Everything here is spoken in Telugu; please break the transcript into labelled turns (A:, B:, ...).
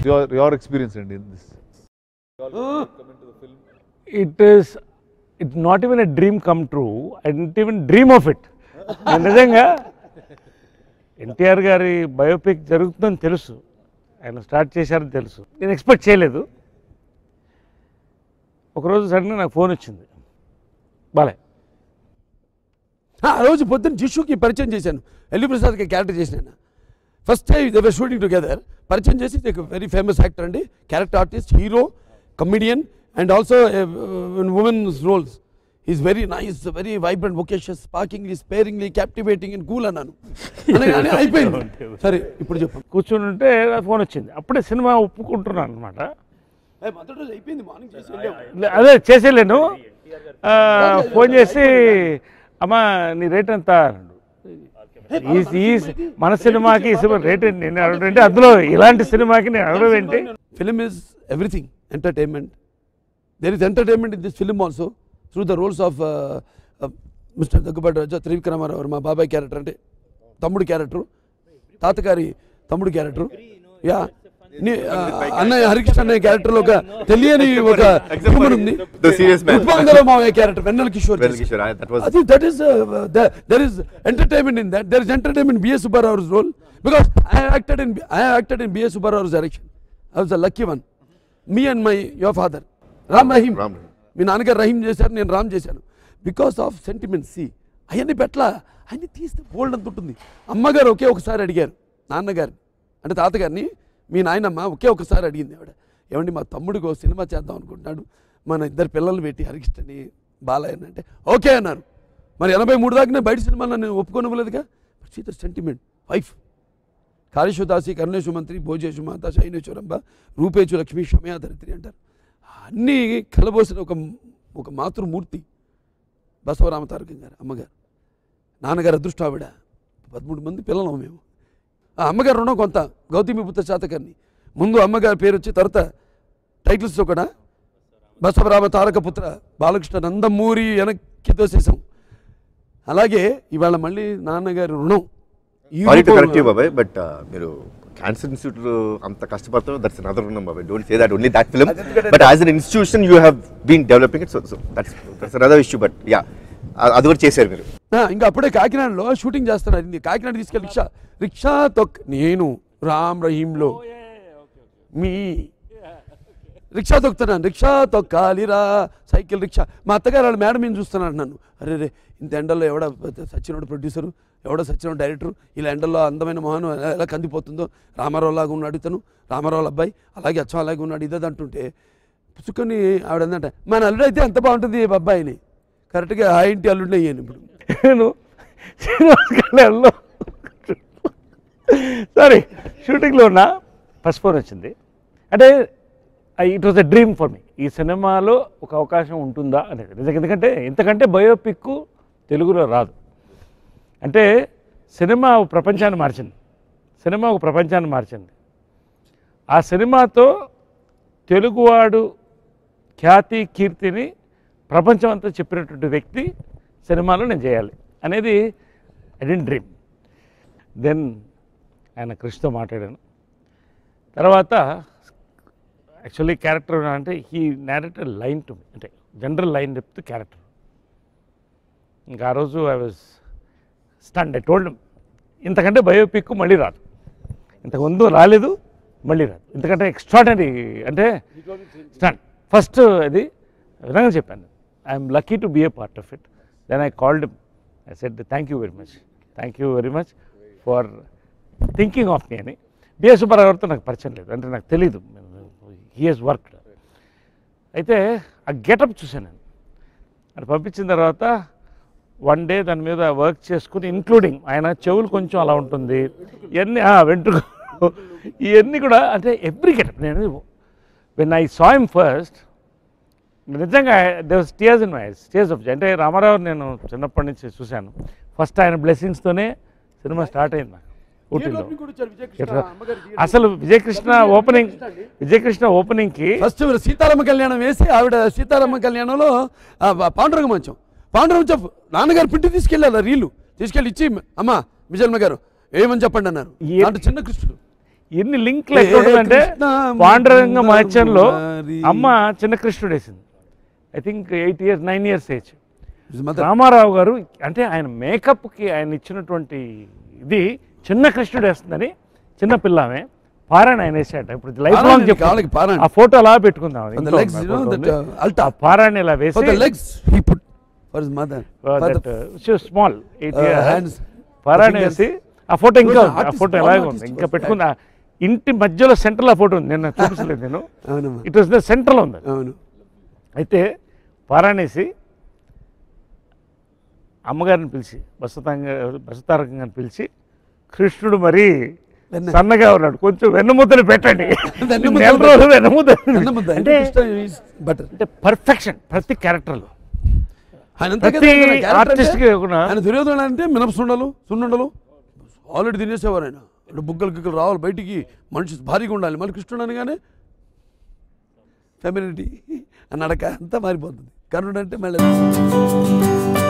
A: your your experience and in this
B: it is it not even a dream come true I didn't even dream of it నేను నిజంగా ఎన్టీఆర్ గారి బయోపిక్ జరుగుతుందని తెలుసు ఆయన స్టార్ట్ చేశారని తెలుసు నేను ఎక్స్పెక్ట్ చేయలేదు ఒకరోజు సడన్గా నాకు ఫోన్ వచ్చింది బాలే
C: ఆ రోజు పొద్దున్న జిషుకి పరిచయం చేశాను ఎల్లి ప్రసాద్కి క్యారెక్టర్ చేసిన first time they were shooting together పరిచయం చేసి వెరీ ఫేమస్ యాక్టర్ అండి character artist hero comedian and also women's roles is very nice very vibrant vivacious sparklingly sparingly captivating and cool అన్నాను అనగానే అయిపోయింది సరే ఇప్పుడు చెప్పు
B: కూర్చుని ఉంటే ఫోన్ వచ్చింది అప్పుడే సినిమా ఒప్పుకుంటున్నాను అనమాట
C: ఏ, మొదటి రోజు అయిపోయింది మార్నింగ్ చేసి వెళ్ళాము.
B: లే- అదే చేసేలేను ఆ, ఫోన్ చేసి అమ్మా నీ రేట్ ఎంత అన్నాడు ఈ- ఈ మన సినిమాకి ఈ సినిమా రేట్ ఏంటి నేను అడగడం ఏంటి అందులో ఇలాంటి సినిమాకి నేను అడగడం ఏంటి
C: Film is everything, entertainment. There is entertainment in this film also through the roles of uh, uh, Mr. Daggubati Raja, త్రివిక్రమారావు మా బాబాయ్ క్యారెక్టర్ అంటే తమ్ముడు క్యారెక్టర్ తాతగారి తమ్ముడు క్యారెక్టర్ యా నీ- ఆ, అన్నయ్య హరికృష్ణ అన్నయ్య క్యారెక్టర్ లో ఒక తెలియని ఒక హ్యూమర్ ఉంది
D: The serious man.
C: ఉత్పాంగల మావయ్య character Vennela Kishore
D: Well, Kishore, I- that was
C: I think that is uh, the, there is entertainment in that. There is entertainment in B.S. Subbarau's role because I have acted in I have acted in B.S. Subbarau's direction. I was the lucky one. Me and my your father, Ram Rahim.
D: Ram Rahim.
C: మీ నాన్నగారు రహీం చేశారు నేను రామ్ చేశాను బికాస్ ఆఫ్ సెంటిమెంట్ సి అవన్నీ పెట్ల అన్ని తీస్తే బోల్డ్ అంత ఉంటుంది అమ్మగారు ఒకే ఒకసారి అడిగారు నాన్నగారిని అంటే తాతగారిని మీ నాయనమ్మ ఒకే ఒకసారి అడిగింది ఆవిడ ఏమండి మా తమ్ముడికి ఒక సినిమా చేద్దాం అనుకుంటున్నాడు మన ఇద్దరు పిల్లలు పెట్టి హరికృష్ణని బాలయ్య అంటే ఓకే అన్నారు మరి ఎనభై మూడు దాకా నేను బయట సినిమాలో నేను ఒప్పుకోనివ్వలేదుగా సీత సెంటిమెంట్ వైఫ్ కాళేశ్వదాసి కరుణేశ్వ మంత్రి భోజేశు మాత శైనేశ్వరంబ రూపేచు లక్ష్మి క్షమయా ధరిత్రి అంటారు అన్నీ కలబోసిన ఒక ఒక మాతృమూర్తి బసవరామ తారకం గారు అమ్మగారు నాన్నగారు అదృష్టం ఆవిడ పదమూడు మంది పిల్లలం మేము ఆ అమ్మగారు రుణం కొంత గౌతమి పుత్ర శాతకర్ణి ముందు అమ్మగారి పేరు వచ్చి తర్వాత టైటిల్స్తో కూడా బసవరామ తారక పుత్ర బాలకృష్ణ నందమూరి వెనక్కి తోసేసాం అలాగే ఇవాళ మళ్ళీ నాన్నగారి రుణం ఈ
D: సారీ టు
C: రూపంలో-
D: కరెక్ట్ యూ బాబాయ్ బట్ మీరు క్యాన్సర్ ఇన్స్టిట్యూట్ అంత కష్టపడతాం దట్స్ అనదర్ ఉన్నాం బాబాయ్ don't say that only that film but as an institution you have been developing it so so that's that's another issue but yeah అది కూడా చేశారు మీరు
C: ఆ, ఇంకా అప్పుడే కాకినాడలో షూటింగ్ చేస్తున్నారు ఇది కాకినాడ తీసుకెళ్ళి రిక్షా రిక్షా తొక్ నేను రామ్ రహీంలో మీ రిక్షా తొక్కుతున్నాను రిక్షా తొక్కాలిరా సైకిల్ రిక్షా మా అత్తగారు వాళ్ళ మేడం నేను చూస్తున్నాను నన్ను అరే రే ఇంత ఎండల్లో ఎవడ సచినోడు ప్రొడ్యూసరు ఎవడో సచినోడు డైరెక్టర్ ఇలా ఎండల్లో అందమైన మొహన్ ఎలా- ఎలా కందిపోతుందో రామారావు లాగా ఉన్నాడు ఇతను రామారావు అబ్బాయి అలాగే అచ్చం అలాగే ఉన్నాడు ఇదే అంటుంటే పుచ్చుకొని ఆవిడ అందంట మన అల్లుడు అయితే ఎంత బాగుంటుంది ఈ అబ్బాయిని కరెక్ట్గా ఆ ఇంటి అల్లుడిని అయ్యాను ఇప్పుడు
B: నేను శ్రీనివాస్ కళ్యాణ్లో సారీ షూటింగ్లో ఉన్నా ఫస్ట్ ఫోన్ వచ్చింది అంటే it was a dream for me ఈ సినిమాలో ఒక అవకాశం ఉంటుందా అనేది నిజంగా ఎందుకంటే ఎంతకంటే బయోపిక్ తెలుగులో రాదు అంటే సినిమా ఒక ప్రపంచాన్ని మార్చింది సినిమా ఒక ప్రపంచాన్ని మార్చింది ఆ సినిమాతో తెలుగువాడు ఖ్యాతి కీర్తిని ప్రపంచం అంతా చెప్పినటువంటి వ్యక్తి సినిమాలో నేను చేయాలి అనేది ఐ డెంట్ డ్రీమ్ దెన్ ఆయన కృష్ణతో మాట్లాడాను తర్వాత యాక్చువల్లీ క్యారెక్టర్ అంటే హీ నేరేటర్ లైన్ టు అంటే జనరల్ లైన్ చెప్తూ క్యారెక్టర్ ఇంకా ఆ రోజు I was stand I told ఇంతకంటే బయోపిక్ మళ్ళీ రాదు ఇంతకుముందు రాలేదు మళ్ళీ రాదు ఎందుకంటే ఎక్స్ట్రాడనరీ అంటే స్టాండ్ ఫస్ట్ అది విధంగా చెప్పాను I'm lucky to be a part of it then I called I said thank you very much thank you very much for thinking of me అని బిఎస్ సుబ్బారావు గారితో నాకు పరిచయం లేదు అంటే నాకు తెలియదు హీ హెస్ వర్క్ అయితే ఆ గెటప్ చూశాను నేను అది పంపించిన తర్వాత వన్ డే దాని మీద వర్క్ చేసుకుని ఇంక్లూడింగ్ ఆయన చెవులు కొంచెం అలా ఉంటుంది ఇవన్నీ వెంట్రుక ఇవన్నీ కూడా అంటే ఎవ్రీ గెటప్ నేను when I saw him first నిజంగా they was stage in my stage of అంటే రామారావు నేను చిన్నప్పటి నుంచి చూశాను ఫస్ట్ ఆయన బ్లెస్సింగ్స్తోనే సినిమా స్టార్ట్ అయింది నాకు ఊటీలో ఎట్లా? అసలు విజయకృష్ణ ఓపెనింగ్ విజయకృష్ణ ఓపెనింగ్కి
C: ఫస్ట్ సీతారామ కళ్యాణం వేసి ఆవిడ సీతారామ కళ్యాణంలో ఆ, పాండురంగ మంచం పాండురంగ చెప్పు నాన్నగారు పిండి తీసుకెళ్ళారు రీలు తీసుకెళ్ళి ఇచ్చి అమ్మా విజయమ్మ గారు ఏమని చెప్పండి అన్నారు
B: ఏ-
C: అంటే చిన్న కృష్ణుడు
B: ఎన్ని లింక్లు ఎట్లా ఉంటుందంటే
C: కృష్ణ
B: పాండురంగ మహత్యంలో
C: మురారి.
B: అమ్మ చిన్న కృష్ణుడు వేసింది I think eight years nine years age
C: mother
B: Rama Rao garu అంటే ఆయన మేకప్కి ఆయన ఇచ్చినటువంటి ఇది చిన్న కృష్ణుడు వేస్తుందని చిన్న పిల్లమే పారాయణ ఆయన వేసాట ఇప్పుడు లైఫ్
C: పారాయణ
B: లాంగ్ చెప్పు
C: కాళ్ళకి పారాయణ.
B: ఆ ఫోటో అలా పెట్టుకుందాం అది
C: For the
B: ఇంట్లో
C: legs,
B: ఉంది,
C: you know,
B: ఆ
C: that,
B: ఫోటో
C: uh,
B: ఉంది.
C: altar.
B: ఆ పారాయణ ఇలా
C: For the
B: వేసి
C: legs, he put for his mother. For the
B: small eight
C: Uh,
B: years
C: hands,
B: పారాయణ
C: fingers.
B: వేసి ఆ ఫోటో ఇంకా
C: was an
B: ఉంది ఆ
C: artist,
B: ఫోటో
C: born
B: ఎలాగ
C: artist
B: ఉంది ఇంకా
C: was
B: పెట్టుకుంది ఆ ఇంటి మధ్యలో సెంటర్లో ఆ ఫోటో ఉంది నేను చూపించలేదు నేను
C: అవునమ్మా
B: ఇట్ వాస్ ద సెంటర్లో ఉంది అది.
C: అవును
B: అయితే పారాణేసి అమ్మగారిని పిలిచి బసతాంగ బసతారకం గారిని పిలిచి కృష్ణుడు మరి
C: వెన్న.
B: సన్నగా ఉన్నాడు కొంచెం వెన్నముద్దలు పెట్టండి
C: వెన్నముద్ద
B: నెల రోజులు వెన్నముద్ద
C: అన్నముద్ద
B: అంటే
C: బటర్
B: అంటే పర్ఫెక్షన్ ప్రతి క్యారెక్టర్లో
C: ఆయన అంతే
B: ప్రతి
C: కదా, ఆయన character
B: artist
C: అంటే-
B: కి కూడా-
C: ఆయన దుర్యోధన అంటే మినప సుండలు సున్నుండలు ఆల్రెడీ తినేసేవారు ఆయన ఇప్పుడు బుగ్గలు గిగ్గలు రావాలి బయటికి మనిషి భారీగా ఉండాలి మళ్ళీ కృష్ణుడు అనగానే ఫెమినిటీ నడక అంతా మారిపోతుంది కర్ణుడు అంటే మళ్ళీ